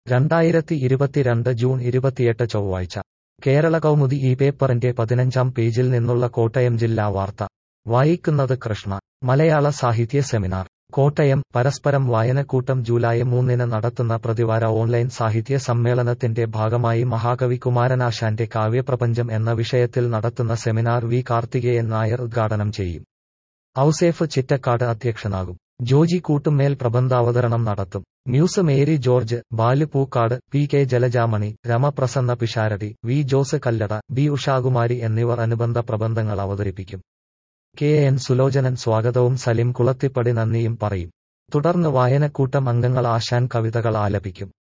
രണ്ടായിരത്തി ഇരുപത്തിരണ്ട് ജൂൺ ഇരുപത്തിയെട്ട് ചൊവ്വാഴ്ച കേരള കൗമുദി ഈ പേപ്പറിന്റെ പതിനഞ്ചാം പേജിൽ നിന്നുള്ള കോട്ടയം ജില്ലാ വാർത്ത വായിക്കുന്നത് കൃഷ്ണ മലയാള സാഹിത്യ സെമിനാർ കോട്ടയം പരസ്പരം വായനക്കൂട്ടം ജൂലൈ മൂന്നിന് നടത്തുന്ന പ്രതിവാര ഓൺലൈൻ സാഹിത്യ സമ്മേളനത്തിന്റെ ഭാഗമായി മഹാകവി കുമാരനാശാന്റെ കാവ്യപ്രപഞ്ചം എന്ന വിഷയത്തിൽ നടത്തുന്ന സെമിനാർ വി കാർത്തികേയൻ നായർ ഉദ്ഘാടനം ചെയ്യും ഔസേഫ് ചിറ്റക്കാട് അധ്യക്ഷനാകും ജോജി കൂട്ടുമേൽ പ്രബന്ധാവതരണം നടത്തും Muse Mary George Balu Pookkad P K Jalajamani Ramaprasanna Pisharody V Jose Kallada B Ushakumari എന്നിവർ അനുബന്ധ പ്രബന്ധങ്ങൾ അവതരിപ്പിക്കും കെ എൻ സുലോചനൻ സ്വാഗതവും സലിം കുളത്തിപ്പടി നന്ദിയും പറയും തുടർന്ന് വായനക്കൂട്ടം അംഗങ്ങൾ ആശാൻ കവിതകൾ ആലപിക്കും